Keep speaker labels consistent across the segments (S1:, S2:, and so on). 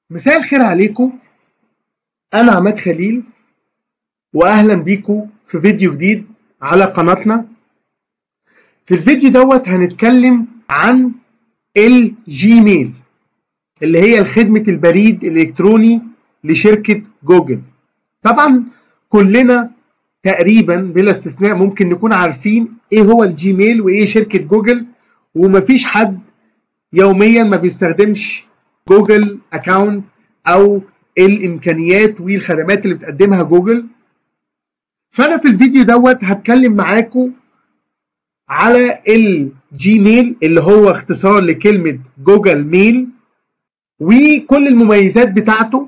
S1: مساء الخير عليكم انا عماد خليل واهلا بيكم في فيديو جديد على قناتنا في الفيديو دوت هنتكلم عن الجيميل اللي هي خدمة البريد الالكتروني لشركة جوجل طبعا كلنا تقريبا بلا استثناء ممكن نكون عارفين ايه هو الجيميل وايه شركة جوجل ومفيش حد يوميا ما بيستخدمش جوجل اكاونت او الامكانيات والخدمات اللي بتقدمها جوجل فانا في الفيديو دوت هتكلم معاكم على الجيميل اللي هو اختصار لكلمة جوجل ميل وكل المميزات بتاعته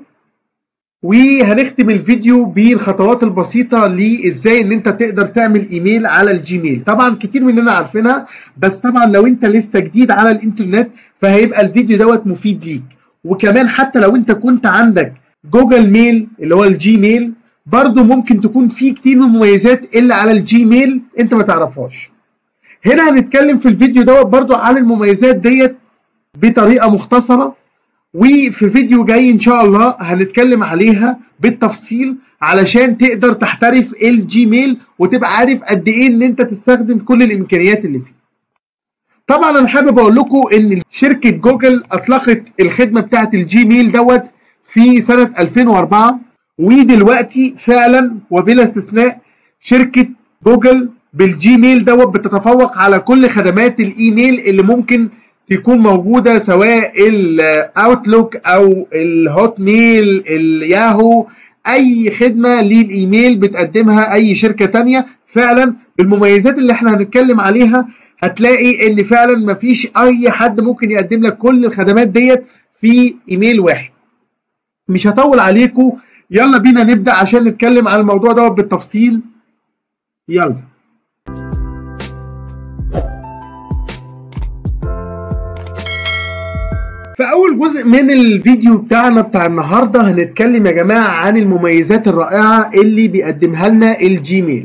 S1: وهنختم الفيديو بالخطوات البسيطة لازاي ان انت تقدر تعمل ايميل على الجيميل طبعا كتير مننا عارفينها بس طبعا لو انت لسه جديد على الانترنت فهيبقى الفيديو دوت مفيد ليك وكمان حتى لو انت كنت عندك جوجل ميل اللي هو الجيميل برضو ممكن تكون في كتير من المميزات اللي على الجيميل انت ما تعرفهاش هنا هنتكلم في الفيديو دوت برضو على المميزات ديت بطريقة مختصرة وفي فيديو جاي ان شاء الله هنتكلم عليها بالتفصيل علشان تقدر تحترف الجيميل وتبقى عارف قد ايه ان انت تستخدم كل الامكانيات اللي فيه طبعا انا حابب اقول لكم ان شركه جوجل اطلقت الخدمه بتاعه الجيميل دوت في سنه 2004 ودلوقتي فعلا وبلا استثناء شركه جوجل بالجيميل دوت بتتفوق على كل خدمات الايميل اللي ممكن تكون موجوده سواء الاوتلوك او الهوت ميل الياهو اي خدمه للايميل بتقدمها اي شركه تانية فعلا بالمميزات اللي احنا هنتكلم عليها هتلاقي ان فعلا مفيش اي حد ممكن يقدم لك كل الخدمات ديت في ايميل واحد مش هطول عليكم يلا بينا نبدا عشان نتكلم عن الموضوع دوت بالتفصيل يلا في اول جزء من الفيديو بتاعنا بتاع النهارده هنتكلم يا جماعه عن المميزات الرائعه اللي بيقدمها لنا الجيميل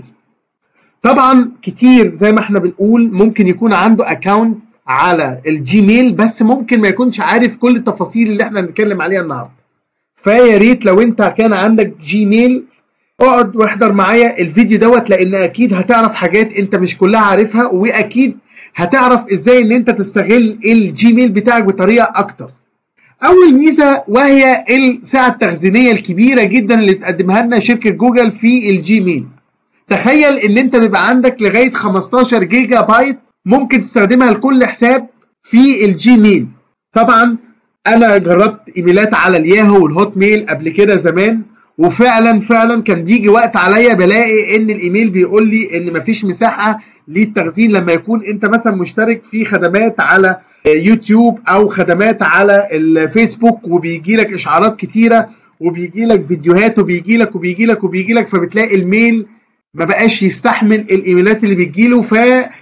S1: طبعا كتير زي ما احنا بنقول ممكن يكون عنده اكونت على الجيميل بس ممكن ما يكونش عارف كل التفاصيل اللي احنا هنتكلم عليها النهارده فيا ريت لو انت كان عندك جيميل اقعد واحضر معايا الفيديو دوت لان اكيد هتعرف حاجات انت مش كلها عارفها واكيد هتعرف ازاي ان انت تستغل الجيميل بتاعك بطريقه اكتر اول ميزه وهي السعه التخزينيه الكبيره جدا اللي بتقدمها لنا شركه جوجل في الجيميل تخيل ان انت بيبقى عندك لغايه 15 جيجا بايت ممكن تستخدمها لكل حساب في الجيميل طبعا انا جربت ايميلات على الياهو والهوت ميل قبل كده زمان وفعلا فعلا كان بيجي وقت عليا بلاقي ان الايميل بيقول لي ان مفيش مساحه للتخزين لما يكون انت مثلا مشترك في خدمات على يوتيوب او خدمات على الفيسبوك وبيجي لك اشعارات كتيره وبيجي لك فيديوهات وبيجي لك وبيجي لك وبيجي لك فبتلاقي الميل ما بقاش يستحمل الايميلات اللي بتجيله ف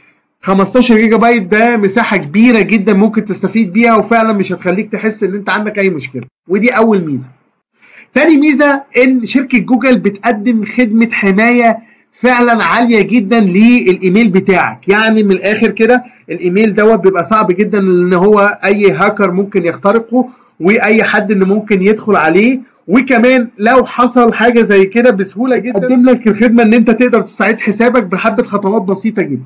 S1: 15 جيجا بايت ده مساحه كبيره جدا ممكن تستفيد بيها وفعلا مش هتخليك تحس ان انت عندك اي مشكله ودي اول ميزه تاني ميزه ان شركه جوجل بتقدم خدمه حمايه فعلا عاليه جدا للايميل بتاعك يعني من الاخر كده الايميل دوت بيبقى صعب جدا ان هو اي هاكر ممكن يخترقه واي حد ان ممكن يدخل عليه وكمان لو حصل حاجه زي كده بسهوله جدا قدم لك الخدمه ان انت تقدر تستعيد حسابك بحبه خطوات بسيطه جدا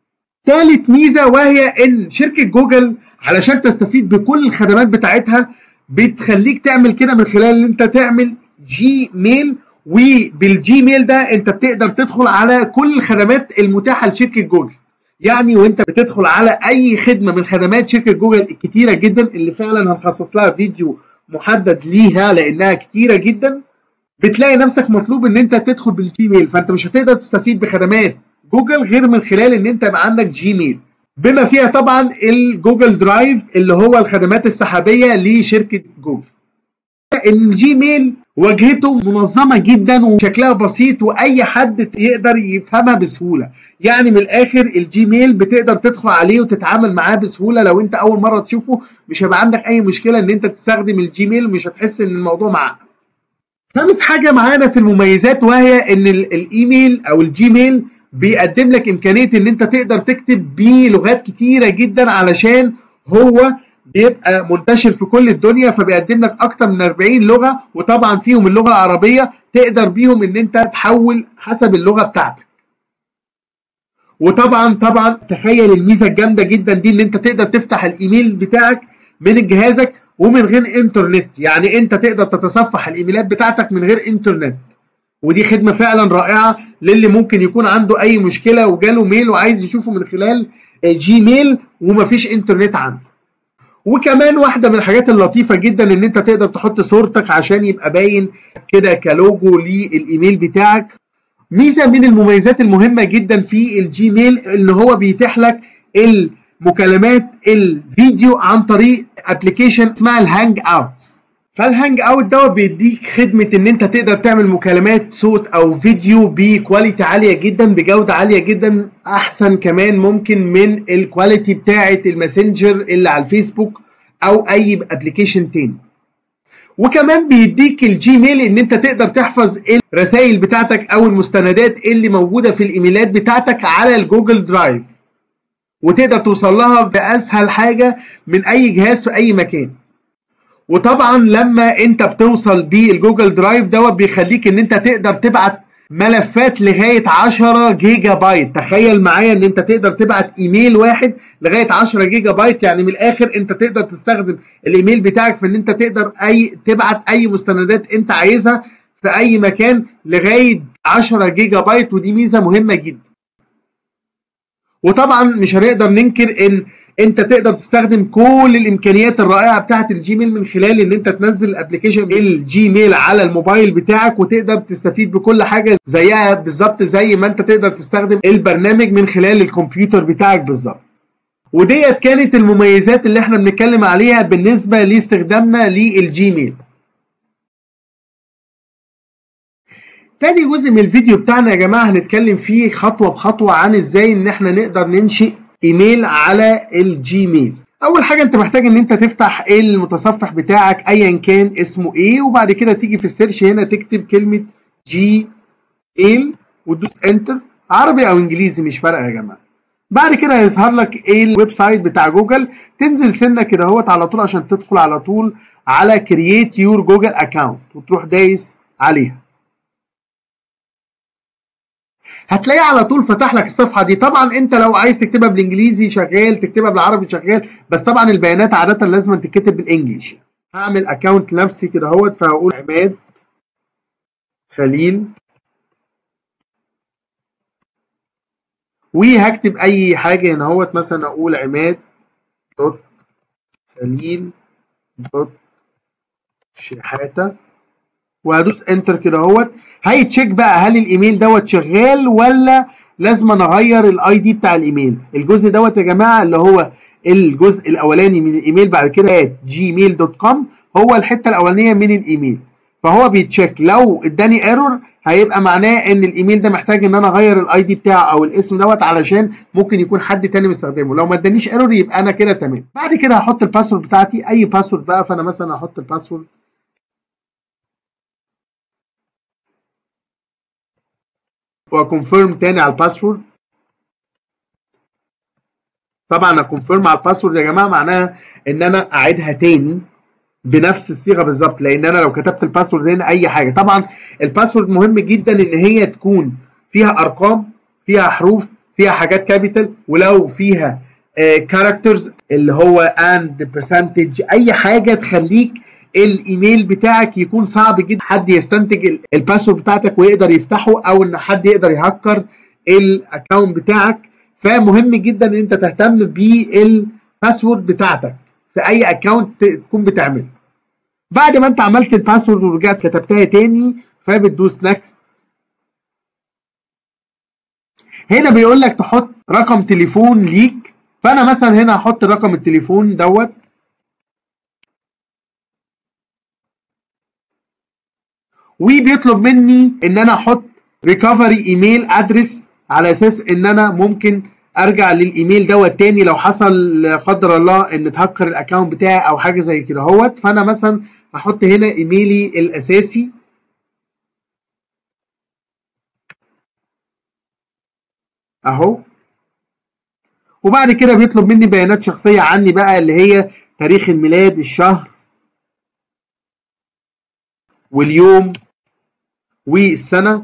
S1: ثالث ميزه وهي ان شركه جوجل علشان تستفيد بكل الخدمات بتاعتها بتخليك تعمل كده من خلال ان انت تعمل جيميل وبالجيميل ده انت بتقدر تدخل على كل الخدمات المتاحه لشركه جوجل يعني وانت بتدخل على اي خدمه من خدمات شركه جوجل الكتيره جدا اللي فعلا هنخصص لها فيديو محدد ليها لانها كتيره جدا بتلاقي نفسك مطلوب ان انت تدخل بالجيميل فانت مش هتقدر تستفيد بخدمات جوجل غير من خلال ان انت يبقى عندك جيميل بما فيها طبعا الجوجل درايف اللي هو الخدمات السحابيه لشركه جوجل الجيميل واجهته منظمه جدا وشكلها بسيط واي حد يقدر يفهمها بسهوله يعني من الاخر الجيميل بتقدر تدخل عليه وتتعامل معاه بسهوله لو انت اول مره تشوفه مش هيبقى عندك اي مشكله ان انت تستخدم الجيميل ومش هتحس ان الموضوع معقد خامس حاجه معانا في المميزات وهي ان الايميل او الجيميل بيقدم لك امكانيه ان انت تقدر تكتب بلغات كتيره جدا علشان هو بيبقى منتشر في كل الدنيا فبيقدم لك اكتر من 40 لغه وطبعا فيهم اللغه العربيه تقدر بيهم ان انت تحول حسب اللغه بتاعتك وطبعا طبعا تخيل الميزه الجامده جدا دي ان انت تقدر تفتح الايميل بتاعك من جهازك ومن غير انترنت يعني انت تقدر تتصفح الايميلات بتاعتك من غير انترنت ودي خدمه فعلا رائعه للي ممكن يكون عنده اي مشكله وجاله ميل وعايز يشوفه من خلال جيميل ومفيش انترنت عنده وكمان واحده من الحاجات اللطيفه جدا ان انت تقدر تحط صورتك عشان يبقى باين كده كلوجو للايميل بتاعك ميزه من المميزات المهمه جدا في الجيميل ان هو بيتيح لك المكالمات الفيديو عن طريق ابلكيشن اسمها الهانج اوتس فالهانج اوت دوت بيديك خدمه ان انت تقدر تعمل مكالمات صوت او فيديو بكواليتي عاليه جدا بجوده عاليه جدا احسن كمان ممكن من الكواليتي بتاعه الماسنجر اللي على الفيسبوك او اي ابلكيشن تاني وكمان بيديك الجيميل ان انت تقدر تحفظ الرسائل بتاعتك او المستندات اللي موجوده في الايميلات بتاعتك على الجوجل درايف وتقدر توصل لها باسهل حاجه من اي جهاز في اي مكان وطبعا لما انت بتوصل بالجوجل درايف دوت بيخليك ان انت تقدر تبعت ملفات لغايه 10 جيجا بايت تخيل معايا ان انت تقدر تبعت ايميل واحد لغايه 10 جيجا بايت يعني من الاخر انت تقدر تستخدم الايميل بتاعك في ان انت تقدر اي تبعت اي مستندات انت عايزها في اي مكان لغايه 10 جيجا بايت ودي ميزه مهمه جدا وطبعا مش هنقدر ننكر ان انت تقدر تستخدم كل الامكانيات الرائعه بتاعه الجيميل من خلال ان انت تنزل ابلكيشن الجيميل على الموبايل بتاعك وتقدر تستفيد بكل حاجه زيها بالظبط زي ما انت تقدر تستخدم البرنامج من خلال الكمبيوتر بتاعك بالظبط وديت كانت المميزات اللي احنا بنتكلم عليها بالنسبه لاستخدامنا للجيميل تاني جزء من الفيديو بتاعنا يا جماعه هنتكلم فيه خطوه بخطوه عن ازاي ان احنا نقدر ننشئ ايميل على الجيميل اول حاجه انت محتاج ان انت تفتح المتصفح بتاعك ايا كان اسمه ايه وبعد كده تيجي في السيرش هنا تكتب كلمه جي ميل وتدوس انتر عربي او انجليزي مش فارقه يا جماعه بعد كده هيظهر لك ايه الويب سايت بتاع جوجل تنزل سنه كده اهوت على طول عشان تدخل على طول على كرييت يور جوجل اكونت وتروح دايس عليها هتلاقي على طول فتح لك الصفحه دي طبعا انت لو عايز تكتبها بالانجليزي شغال تكتبها بالعربي شغال بس طبعا البيانات عاده لازم تتكتب بالانجلش هعمل اكونت لنفسي كده اهوت فهقول عماد خليل وهكتب اي حاجه هنا اهوت مثلا اقول عماد دوت خليل دوت شحاته وهدوس انتر كده اهوت هيتشيك بقى هل الايميل دوت شغال ولا لازم اغير الاي دي بتاع الايميل الجزء دوت يا جماعه اللي هو الجزء الاولاني من الايميل بعد كده جيميل دوت كوم هو الحته الاولانيه من الايميل فهو بيتشيك لو اداني ايرور هيبقى معناه ان الايميل ده محتاج ان انا اغير الاي دي بتاعه او الاسم دوت علشان ممكن يكون حد تاني مستخدمه لو ما ادانيش ايرور يبقى انا كده تمام بعد كده هحط الباسورد بتاعتي اي باسورد بقى فانا مثلا هحط الباسورد واكونفيرم تاني على الباسورد طبعا اكونفيرم على الباسورد يا جماعه معناها ان انا اعيدها تاني بنفس الصيغه بالظبط لان انا لو كتبت الباسورد هنا اي حاجه طبعا الباسورد مهم جدا ان هي تكون فيها ارقام فيها حروف فيها حاجات كابيتال ولو فيها كاركترز اللي هو اند برسنتج اي حاجه تخليك الايميل بتاعك يكون صعب جدا حد يستنتج الباسورد بتاعتك ويقدر يفتحه او ان حد يقدر يهكر الاكونت بتاعك فمهم جدا ان انت تهتم بالباسورد بتاعتك في اي اكونت تكون بتعمله بعد ما انت عملت الباسورد ورجعت كتبتها تاني فبتدوس نكست هنا بيقول لك تحط رقم تليفون ليك فانا مثلا هنا هحط رقم التليفون دوت وبيطلب مني ان انا احط ريكفري ايميل ادرس على اساس ان انا ممكن ارجع للايميل دوت تاني لو حصل لا قدر الله ان اتهكر الاكونت بتاعي او حاجه زي كده اهوت فانا مثلا هحط هنا ايميلي الاساسي اهو وبعد كده بيطلب مني بيانات شخصيه عني بقى اللي هي تاريخ الميلاد الشهر واليوم والسنة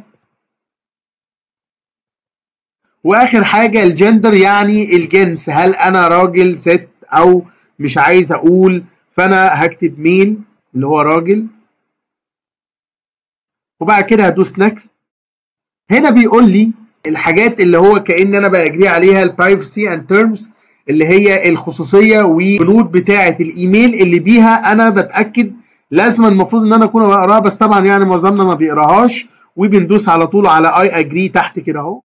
S1: واخر حاجة الجندر يعني الجنس هل انا راجل ست او مش عايز اقول فانا هكتب ميل اللي هو راجل وبعد كده هدوس نكست هنا بيقول لي الحاجات اللي هو كأن انا بجري عليها البرايفسي اند تيرمز اللي هي الخصوصيه والبنود بتاعه الايميل اللي بيها انا بتاكد لازم المفروض ان انا اكون بقراها بس طبعا يعني معظمنا ما بيقراهاش وبندوس على طول على اي اجري تحت كده اهو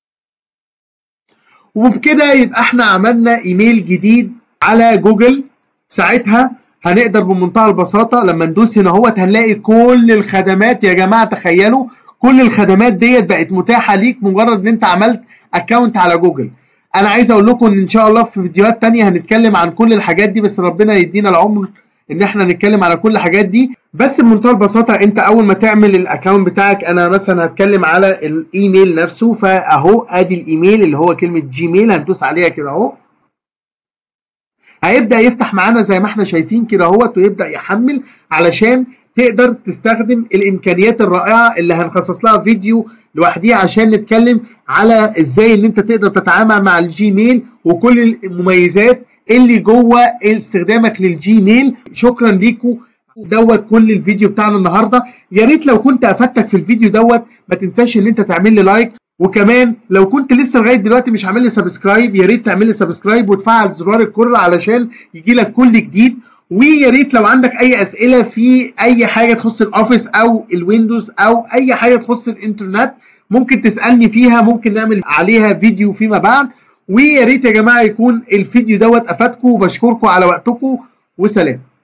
S1: وبكده يبقى احنا عملنا ايميل جديد على جوجل ساعتها هنقدر بمنتهى البساطه لما ندوس هنا اهوت هنلاقي كل الخدمات يا جماعه تخيلوا كل الخدمات ديت بقت متاحه ليك مجرد ان انت عملت اكونت على جوجل انا عايز اقول لكم ان ان شاء الله في فيديوهات تانية هنتكلم عن كل الحاجات دي بس ربنا يدينا العمر ان احنا نتكلم على كل الحاجات دي بس بمنتهى البساطه انت اول ما تعمل الاكونت بتاعك انا مثلا هتكلم على الايميل نفسه فاهو ادي الايميل اللي هو كلمه جيميل هندوس عليها كده اهو هيبدا يفتح معانا زي ما احنا شايفين كده اهوت ويبدا يحمل علشان تقدر تستخدم الامكانيات الرائعه اللي هنخصص لها فيديو لوحديها عشان نتكلم على ازاي ان انت تقدر تتعامل مع الجيميل وكل المميزات اللي جوه استخدامك للجيميل شكرا ليكم دوت كل الفيديو بتاعنا النهارده يا ريت لو كنت افدتك في الفيديو دوت ما تنساش ان انت تعمل لي لايك وكمان لو كنت لسه لغايه دلوقتي مش عامل لي سبسكرايب يا ريت تعمل لي سبسكرايب وتفعل زرار الكل علشان يجي لك كل جديد ويا ريت لو عندك اي اسئله في اي حاجه تخص الاوفيس او الويندوز او اي حاجه تخص الانترنت ممكن تسالني فيها ممكن نعمل عليها فيديو فيما بعد ويا ريت يا جماعه يكون الفيديو دوت افادكم وبشكركم على وقتكم وسلام